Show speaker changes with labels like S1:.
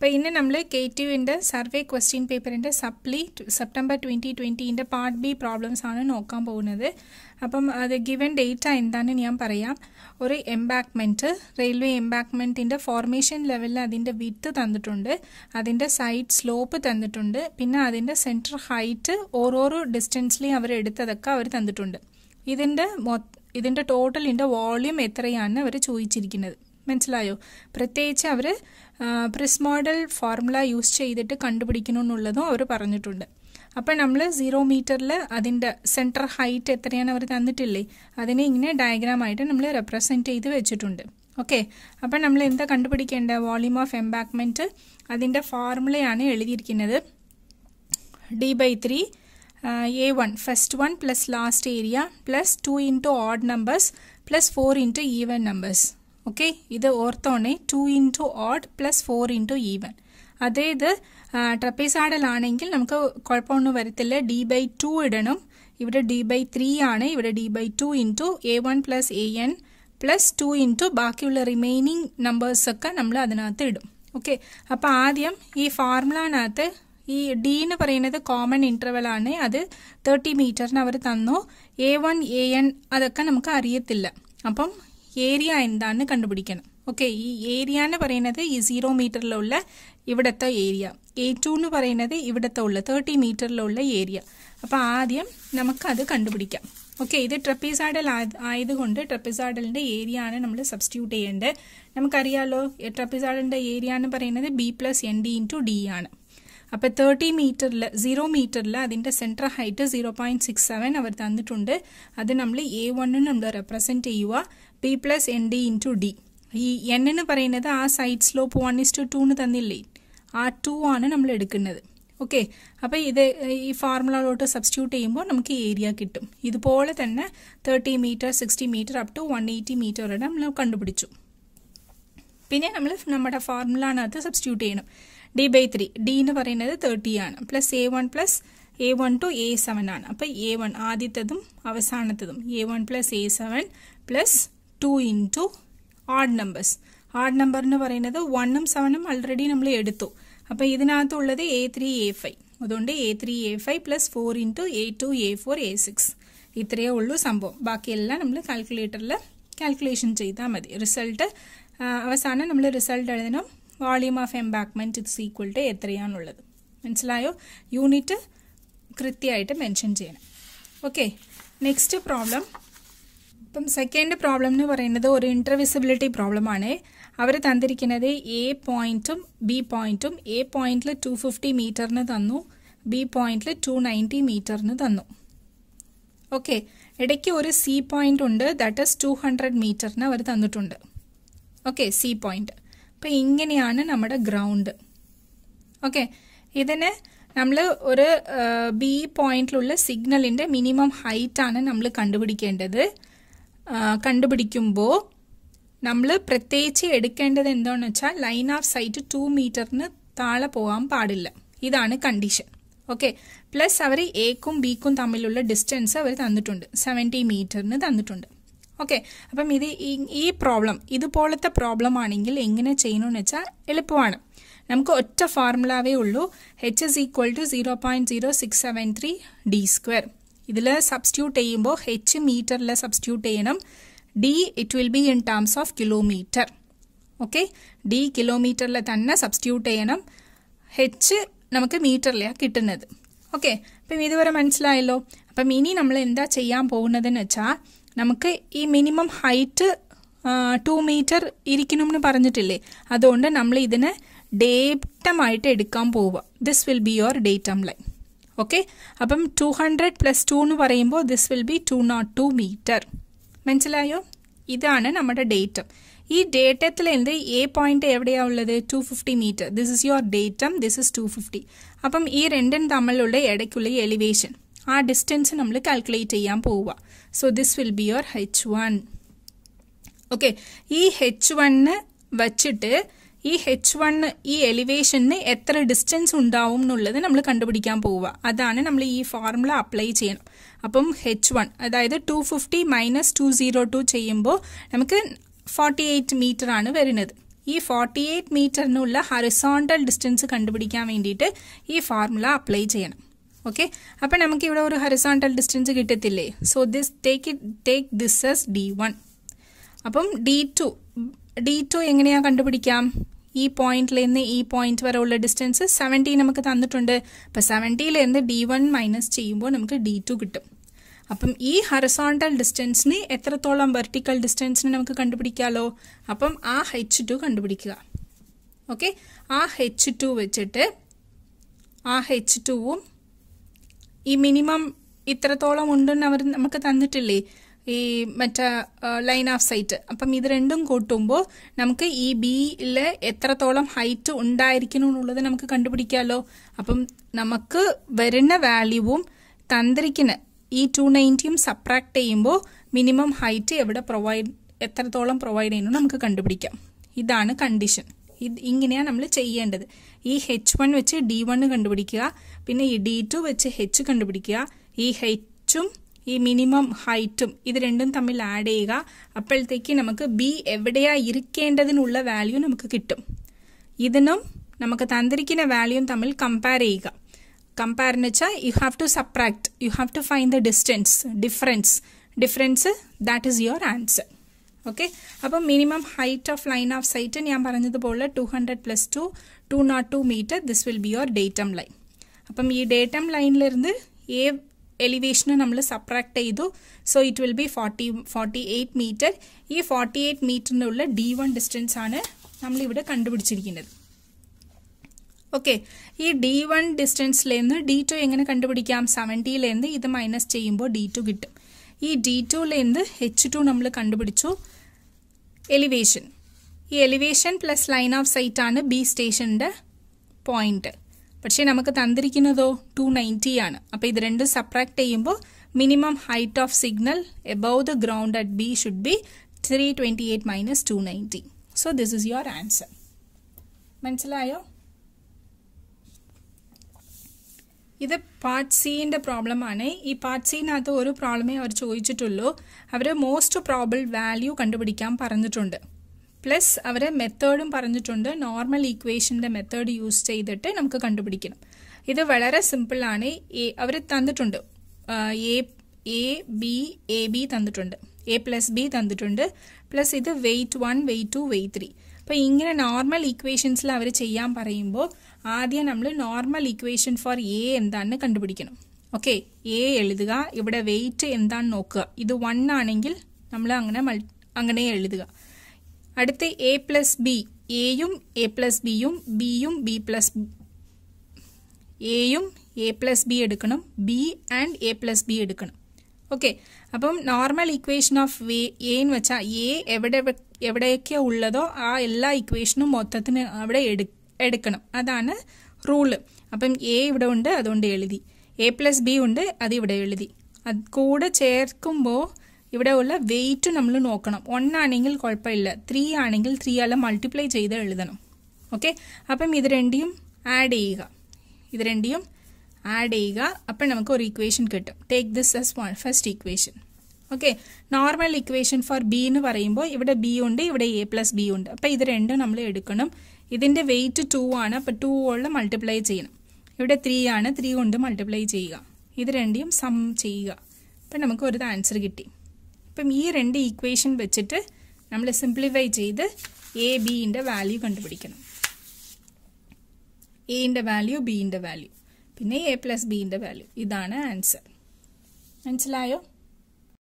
S1: അപ്പോൾ ഇന്ന് നമ്മൾ കെ ടുവിൻ്റെ സർവേ ക്വസ്റ്റ്യൻ പേപ്പറിൻ്റെ സപ്ലി സെപ്റ്റംബർ ട്വൻറ്റി ട്വൻറ്റീൻ്റെ പാർട്ട് ബി പ്രോബ്ലംസ് ആണ് നോക്കാൻ പോകുന്നത് അപ്പം അത് ഗിവൻ ഡേറ്റ എന്താണെന്ന് ഞാൻ പറയാം ഒരു എംബാക്ക്മെൻറ്റ് റെയിൽവേ എംബാക്ക്മെൻറ്റിൻ്റെ ഫോർമേഷൻ ലെവലിൽ അതിൻ്റെ വിത്ത് തന്നിട്ടുണ്ട് അതിൻ്റെ സൈഡ് സ്ലോപ്പ് തന്നിട്ടുണ്ട് പിന്നെ അതിൻ്റെ സെൻറ്റർ ഹൈറ്റ് ഓരോരോ ഡിസ്റ്റൻസിലും അവർ എടുത്തതൊക്കെ അവർ തന്നിട്ടുണ്ട് ഇതിൻ്റെ മൊ ഇതിൻ്റെ ടോട്ടലിൻ്റെ വോള്യൂം എത്രയാണ് അവർ ചോദിച്ചിരിക്കുന്നത് മനസ്സിലായോ പ്രത്യേകിച്ച് അവർ പ്രിസ് മോഡൽ ഫോർമുല യൂസ് ചെയ്തിട്ട് കണ്ടുപിടിക്കണമെന്നുള്ളതും അവർ പറഞ്ഞിട്ടുണ്ട് അപ്പം നമ്മൾ സീറോ മീറ്ററിൽ അതിൻ്റെ സെൻറ്റർ ഹൈറ്റ് എത്രയാണ് അവർ തന്നിട്ടില്ലേ അതിനെ ഇങ്ങനെ ഡയഗ്രാമായിട്ട് നമ്മൾ റെപ്രസെൻറ്റ് ചെയ്ത് വെച്ചിട്ടുണ്ട് ഓക്കെ അപ്പം നമ്മൾ എന്താ കണ്ടുപിടിക്കേണ്ടത് വോളിയൂം ഓഫ് എംബാക്ക്മെൻറ്റ് അതിൻ്റെ ഫോർമുലയാണ് എഴുതിയിരിക്കുന്നത് D by three A one first one plus last area plus two into odd numbers plus four into even numbers okay ഇത് ഓർത്തോണേ two into odd plus four into even അതേ ഇത് ട്രപ്പീസാഡലാണെങ്കിൽ നമുക്ക് കുഴപ്പമൊന്നും വരത്തില്ല ഡി ബൈ ടു ഇടണം ഇവിടെ D by three ആണ് ഇവിടെ D by two into A one plus A N plus two into ബാക്കിയുള്ള റിമൈനിങ് നമ്പേഴ്സൊക്കെ നമ്മൾ അതിനകത്ത് ഇടും ഓക്കെ അപ്പോൾ ആദ്യം ഈ ഫോർമുലനകത്ത് ഈ ഡി എന്ന് പറയുന്നത് കോമൺ ഇൻ്റർവൽ ആണ് അത് തേർട്ടി മീറ്ററിന് അവർ തന്നു എ വൺ എ എൻ അതൊക്കെ നമുക്ക് അറിയത്തില്ല അപ്പം ഏരിയ എന്താണെന്ന് കണ്ടുപിടിക്കണം ഓക്കെ ഈ ഏരിയ എന്ന് പറയുന്നത് ഈ സീറോ മീറ്ററിലുള്ള ഇവിടുത്തെ ഏരിയ എ ടു എന്ന് പറയുന്നത് ഇവിടുത്തെ ഉള്ള തേർട്ടി മീറ്ററിലുള്ള ഏരിയ അപ്പോൾ ആദ്യം നമുക്കത് കണ്ടുപിടിക്കാം ഓക്കെ ഇത് ട്രപ്പീസാഡൽ ആയതുകൊണ്ട് ട്രപ്പീസാഡലിൻ്റെ ഏരിയ ആണ് നമ്മൾ സബ്സ്റ്റിറ്റ്യൂട്ട് ചെയ്യേണ്ടത് നമുക്കറിയാലോ ട്രപ്പീസാഡലിൻ്റെ ഏരിയ എന്ന് പറയുന്നത് B plus N D into D ആണ് അപ്പോൾ തേർട്ടി മീറ്ററിൽ സീറോ മീറ്ററിൽ അതിൻ്റെ central height zero point six seven അവർ തന്നിട്ടുണ്ട് അത് നമ്മൾ എ വണ്ണിന് നമ്മൾ റെപ്രസെൻറ്റ് ചെയ്യുക B plus N D into D ഈ എൻ എന്ന് പറയുന്നത് ആ side slope one is two ടൂന്ന് തന്നില്ലേ ആ ടു ആണ് നമ്മൾ എടുക്കുന്നത് ഓക്കെ അപ്പോൾ ഇത് ഈ ഫോർമുലയിലോട്ട് സബ്സ്റ്റിറ്റ്യൂട്ട് ചെയ്യുമ്പോൾ നമുക്ക് ഏരിയ കിട്ടും ഇതുപോലെ തന്നെ thirty meter sixty meter up to one eighty meter വരെ നമ്മൾ കണ്ടുപിടിച്ചു പിന്നെ നമ്മൾ നമ്മുടെ ഫോർമുലനകത്ത് സബ്സ്റ്റിറ്റ്യൂട്ട് ചെയ്യണം ഡി ബൈ ത്രീ ഡി എന്ന് പറയുന്നത് തേർട്ടി ആണ് plus A one plus A one to A seven ആണ് അപ്പോൾ എ വൺ ആദ്യത്തതും അവസാനത്തതും A one plus A seven plus two into odd numbers odd number എന്ന് പറയുന്നത് വണ്ണും സെവനും ഓൾറെഡി നമ്മൾ എടുത്തു അപ്പോൾ ഇതിനകത്തുള്ളത് എ ത്രീ എ ഫൈവ് അതുകൊണ്ട് A three A five plus four into A two A four A six ഇത്രയേ ഉള്ളൂ സംഭവം ബാക്കിയെല്ലാം നമ്മൾ കാൽക്കുലേറ്ററിൽ കാൽക്കുലേഷൻ ചെയ്താൽ മതി റിസൾട്ട് അവസാനം നമ്മൾ റിസൾട്ട് എഴുതണം volume of embankment it's equal to എത്രയാണുള്ളത് മനസ്സിലായോ യൂണിറ്റ് കൃത്യമായിട്ട് മെൻഷൻ ചെയ്യണം ഓക്കെ നെക്സ്റ്റ് പ്രോബ്ലം ഇപ്പം സെക്കൻഡ് പ്രോബ്ലം എന്ന് പറയുന്നത് ഒരു ഇൻ്റർവിസിബിലിറ്റി പ്രോബ്ലമാണ് അവർ തന്നിരിക്കുന്നത് എ പോയിന്റും ബി പോയിന്റും എ പോയിന്റിൽ ടു ഫിഫ്റ്റി മീറ്ററിന് തന്നു ബി പോയിന്റിൽ ടു നയൻറ്റി മീറ്ററിന് തന്നു ഓക്കെ ഇടയ്ക്ക് ഒരു സി പോയിന്റ് ഉണ്ട് ദാറ്റ് ഇസ് ടു ഹൺഡ്രഡ് മീറ്ററിന് അവർ തന്നിട്ടുണ്ട് ഓക്കെ സി പോയിന്റ് അപ്പം ഇങ്ങനെയാണ് നമ്മുടെ ഗ്രൗണ്ട് ഓക്കെ ഇതിന് നമ്മൾ ഒരു ബി പോയിന്റിലുള്ള സിഗ്നലിൻ്റെ മിനിമം ഹൈറ്റ് ആണ് നമ്മൾ കണ്ടുപിടിക്കേണ്ടത് കണ്ടുപിടിക്കുമ്പോൾ നമ്മൾ പ്രത്യേകിച്ച് എടുക്കേണ്ടത് എന്താണെന്ന് വെച്ചാൽ ലൈൻ ഓഫ് സൈറ്റ് ടു മീറ്ററിന് താഴെ പോകാൻ പാടില്ല ഇതാണ് കണ്ടീഷൻ ഓക്കെ പ്ലസ് അവർ എക്കും ബിക്കും തമ്മിലുള്ള ഡിസ്റ്റൻസ് അവർ തന്നിട്ടുണ്ട് സെവൻറ്റി മീറ്ററിന് തന്നിട്ടുണ്ട് ഓക്കെ അപ്പം ഇത് ഈ പ്രോബ്ലം ഇതുപോലത്തെ പ്രോബ്ലം ആണെങ്കിൽ എങ്ങനെ ചെയ്യണമെന്ന് വെച്ചാൽ എളുപ്പമാണ് നമുക്ക് ഒറ്റ ഫോർമുലാവേ ഉള്ളൂ H is equal to zero point zero six seven three D square ഇതിൽ സബ്സ്റ്റിറ്റ്യൂട്ട് ചെയ്യുമ്പോൾ എച്ച് മീറ്ററിൽ സബ്സ്റ്റിറ്റ്യൂട്ട് ചെയ്യണം D it will be in terms of kilometer okay D കിലോമീറ്ററിൽ തന്നെ സബ്സ്റ്റിറ്റ്യൂട്ട് ചെയ്യണം എച്ച് നമുക്ക് മീറ്ററിലാണ് കിട്ടുന്നത് ഓക്കെ അപ്പം ഇതുവരെ മനസ്സിലായല്ലോ അപ്പം ഇനി നമ്മൾ എന്താ ചെയ്യാൻ പോകുന്നതെന്ന് വെച്ചാൽ നമുക്ക് ഈ മിനിമം ഹൈറ്റ് ടു മീറ്റർ ഇരിക്കണമെന്ന് പറഞ്ഞിട്ടില്ലേ അതുകൊണ്ട് നമ്മൾ ഇതിനെ ഡേറ്റമായിട്ട് എടുക്കാൻ പോവുക this will be your datum line okay അപ്പം ടു ഹൺഡ്രഡ് പ്ലസ് ടു എന്ന് പറയുമ്പോൾ this will be two nought two metre മനസ്സിലായോ ഇതാണ് നമ്മുടെ ഡേറ്റം ഈ ഡേറ്റത്തിൽ എന്ത് എ പോയിന്റ് എവിടെയാണ് ഉള്ളത് two fifty metre this is your datum this is two fifty അപ്പം ഈ രണ്ടും തമ്മിലുള്ള ഇടയ്ക്കുള്ള എലിവേഷൻ ആ ഡിസ്റ്റൻസ് നമ്മൾ കാൽക്കുലേറ്റ് ചെയ്യാൻ പോവുക so this will be your H one okay ഈ എച്ച് വണ്ണ് വച്ചിട്ട് ഈ എച്ച് വണ്ണ് ഈ എലിവേഷന് എത്ര ഡിസ്റ്റൻസ് ഉണ്ടാവും എന്നുള്ളത് നമ്മൾ കണ്ടുപിടിക്കാൻ പോവുക അതാണ് നമ്മൾ ഈ ഫോർമുല അപ്ലൈ ചെയ്യണം അപ്പം എച്ച് വൺ അതായത് two fifty minus two zero two ചെയ്യുമ്പോൾ നമുക്ക് ഫോർട്ടി എയ്റ്റ് മീറ്റർ ആണ് വരുന്നത് ഈ ഫോർട്ടി എയ്റ്റ് മീറ്ററിനുള്ള ഹറിസോണ്ടൽ ഡിസ്റ്റൻസ് കണ്ടുപിടിക്കാൻ വേണ്ടിയിട്ട് ഈ ഫോർമുല അപ്ലൈ ചെയ്യണം ഓക്കെ അപ്പം നമുക്ക് ഇവിടെ ഒരു ഹറിസോണ്ടൽ ഡിസ്റ്റൻസ് കിട്ടത്തില്ലേ so this take it take this S D one അപ്പം ഡി ടു ഡി ടു എങ്ങനെയാ കണ്ടുപിടിക്കാം ഈ പോയിന്റിൽ നിന്ന് ഈ പോയിന്റ് വരെ ഉള്ള ഡിസ്റ്റൻസ് സെവൻറ്റി നമുക്ക് തന്നിട്ടുണ്ട് അപ്പം സെവൻറ്റിയിൽ നിന്ന് ഡി വൺ മൈനസ് ചെയ്യുമ്പോൾ നമുക്ക് ഡി ടു കിട്ടും അപ്പം ഈ ഹറിസോണ്ടൽ ഡിസ്റ്റൻസിന് എത്രത്തോളം വെർട്ടിക്കൽ ഡിസ്റ്റൻസിന് നമുക്ക് കണ്ടുപിടിക്കാമല്ലോ അപ്പം ആ ഹെച്ച് ടു കണ്ടുപിടിക്കുക ഓക്കെ ആ ഹെച്ച് ടു വെച്ചിട്ട് ആ ഹെച്ച് ടുവും ഈ മിനിമം ഇത്രത്തോളം ഉണ്ടെന്ന് അവർ നമുക്ക് തന്നിട്ടില്ലേ ഈ മറ്റേ ലൈൻ ഓഫ് സൈറ്റ് അപ്പം ഇത് രണ്ടും കൂട്ടുമ്പോൾ നമുക്ക് ഈ ബിയിൽ എത്രത്തോളം ഹൈറ്റ് ഉണ്ടായിരിക്കണം എന്നുള്ളത് നമുക്ക് കണ്ടുപിടിക്കാമല്ലോ അപ്പം നമുക്ക് വരുന്ന വാല്യൂവും തന്നിരിക്കുന്ന ഈ ടു നയൻറ്റിയും സബ്ട്രാക്ട് ചെയ്യുമ്പോൾ മിനിമം ഹൈറ്റ് എവിടെ പ്രൊവൈഡ് എത്രത്തോളം പ്രൊവൈഡ് ചെയ്യുന്നു നമുക്ക് കണ്ടുപിടിക്കാം ഇതാണ് കണ്ടീഷൻ ഇത് ഇങ്ങനെയാണ് നമ്മൾ ചെയ്യേണ്ടത് ഈ ഹെച്ച് വൺ വെച്ച് ഡി വൺ കണ്ടുപിടിക്കുക പിന്നെ ഈ ഡി ടു വെച്ച് ഹെച്ച് കണ്ടുപിടിക്കുക ഈ ഹെച്ചും ഈ മിനിമം ഹൈറ്റും ഇത് രണ്ടും തമ്മിൽ ആഡ് ചെയ്യുക അപ്പോഴത്തേക്ക് നമുക്ക് ബി എവിടെയാ ഇരിക്കേണ്ടതിനുള്ള വാല്യൂ നമുക്ക് കിട്ടും ഇതിനും നമുക്ക് തന്നിരിക്കുന്ന വാല്യൂയും തമ്മിൽ കമ്പയർ ചെയ്യുക കമ്പയർ എന്ന് വെച്ചാൽ you have to subtract you have to find the distance difference difference that is your answer okay അപ്പം minimum height of line of sight ഞാൻ പറഞ്ഞതുപോലെ two hundred plus two two nought two metre this will be your datum line അപ്പം ഈ datum ലൈനിലിருந்து ഏ എലിവേഷന് നമ്മൾ subtract ചെയ്തു so it will be forty forty eight metre ഈ ഫോർട്ടി എയ്റ്റ് മീറ്ററിനുള്ള ഡി വൺ ഡിസ്റ്റൻസ് ആണ് നമ്മളിവിടെ കണ്ടുപിടിച്ചിരിക്കുന്നത് ഓക്കെ ഈ ഡി വൺ ഡിസ്റ്റൻസിലേന്ന് ഡി ടു എങ്ങനെ കണ്ടുപിടിക്കാം സെവൻറ്റിയിലേന്ന് ഇത് മൈനസ് ചെയ്യുമ്പോൾ ഡി ടു കിട്ടും ഈ ഡി ടുലേന്ന് എച്ച് ടു നമ്മൾ കണ്ടുപിടിച്ചു എലിവേഷൻ ഈ elevation plus line of sight ആണ് ബി സ്റ്റേഷൻ്റെ പോയിന്റ് പക്ഷേ നമുക്ക് തന്നിരിക്കുന്നതോ ടു നയൻറ്റി ആണ് അപ്പോൾ ഇത് രണ്ടും സബ്ട്രാക്ട് ചെയ്യുമ്പോൾ minimum height of signal above the ground at B should be three twenty eight minus two ninety so this is your answer മനസ്സിലായോ ഇത് പാർട്ട് സിന്റെ പ്രോബ്ലം ആണ് ഈ പാർട്ട് സിനകത്ത് ഒരു പ്രോബ്ലമേ അവർ ചോദിച്ചിട്ടുള്ളൂ അവർ മോസ്റ്റ് പ്രോബിൾ വാല്യൂ കണ്ടുപിടിക്കാൻ പറഞ്ഞിട്ടുണ്ട് പ്ലസ് അവർ മെത്തേഡും പറഞ്ഞിട്ടുണ്ട് നോർമൽ ഈക്വേഷൻ്റെ മെത്തേഡ് യൂസ് ചെയ്തിട്ട് നമുക്ക് കണ്ടുപിടിക്കണം ഇത് വളരെ സിമ്പിളാണ് അവർ തന്നിട്ടുണ്ട് A A B A B തന്നിട്ടുണ്ട് എ പ്ലസ് ബി തന്നിട്ടുണ്ട് പ്ലസ് ഇത് weight one weight two weight three അപ്പോൾ ഇങ്ങനെ നോർമൽ ഈക്വേഷൻസിൽ അവർ ചെയ്യാൻ പറയുമ്പോൾ ആദ്യം നമ്മൾ നോർമൽ ഈക്വേഷൻ ഫോർ എ എന്താണെന്ന് കണ്ടുപിടിക്കണം ഓക്കെ എ എഴുതുക ഇവിടെ വെയിറ്റ് എന്താണെന്ന് നോക്കുക ഇത് വൺ ആണെങ്കിൽ നമ്മൾ അങ്ങനെ അങ്ങനെ എഴുതുക അടുത്ത് എ പ്ലസ് ബി എയും എ പ്ലസ് ബിയും ബിയും ബി പ്ലസ് എയും എ പ്ലസ് ബി എടുക്കണം B and A plus B എടുക്കണം ഓക്കെ അപ്പം normal equation of way A എന്ന് വെച്ചാൽ എ എവിടെ എവിടെയൊക്കെ ഉള്ളതോ ആ എല്ലാ ഇക്വേഷനും മൊത്തത്തിന് അവിടെ എടു എടുക്കണം അതാണ് റൂള് അപ്പം എ ഇവിടെ ഉണ്ട് അതുകൊണ്ട് എഴുതി എ പ്ലസ് ബി ഉണ്ട് അത് ഇവിടെ എഴുതി അത് കൂടെ ചേർക്കുമ്പോൾ ഇവിടെ ഉള്ള വെയിറ്റ് നമ്മൾ നോക്കണം ഒന്നാണെങ്കിൽ കുഴപ്പമില്ല ത്രീ ആണെങ്കിൽ ത്രീ അല്ല മൾട്ടിപ്ലൈ ചെയ്ത് എഴുതണം ഓക്കെ അപ്പം ഇത് രണ്ടിയും ആഡ് ചെയ്യുക ഇത് രണ്ടിയും ആഡ് ചെയ്യുക അപ്പം നമുക്ക് ഒരു ഇക്വേഷൻ കിട്ടും take this S one first equation okay normal equation for B എന്ന് പറയുമ്പോൾ ഇവിടെ ബി ഉണ്ട് ഇവിടെ എ പ്ലസ് ബി ഉണ്ട് അപ്പം ഇത് രണ്ടും നമ്മൾ എടുക്കണം ഇതിൻ്റെ വെയിറ്റ് ടു ആണ് അപ്പം ടു കൊണ്ട് മൾട്ടിപ്ലൈ ചെയ്യണം ഇവിടെ ത്രീ ആണ് ത്രീ കൊണ്ട് മൾട്ടിപ്ലൈ ചെയ്യുക ഇത് രണ്ടിയും സം ചെയ്യുക അപ്പം നമുക്ക് ഒരു ആൻസർ കിട്ടി അപ്പം ഈ രണ്ട് ഈക്വേഷൻ വെച്ചിട്ട് നമ്മൾ സിംപ്ലിഫൈ ചെയ്ത് എ ബിൻ്റെ വാല്യൂ കണ്ടുപിടിക്കണം എന്റെ വാല്യൂ ബിൻ്റെ വാല്യൂ പിന്നെ എ പ്ലസ് ബിൻ്റെ വാല്യൂ ഇതാണ് ആൻസർ മനസ്സിലായോ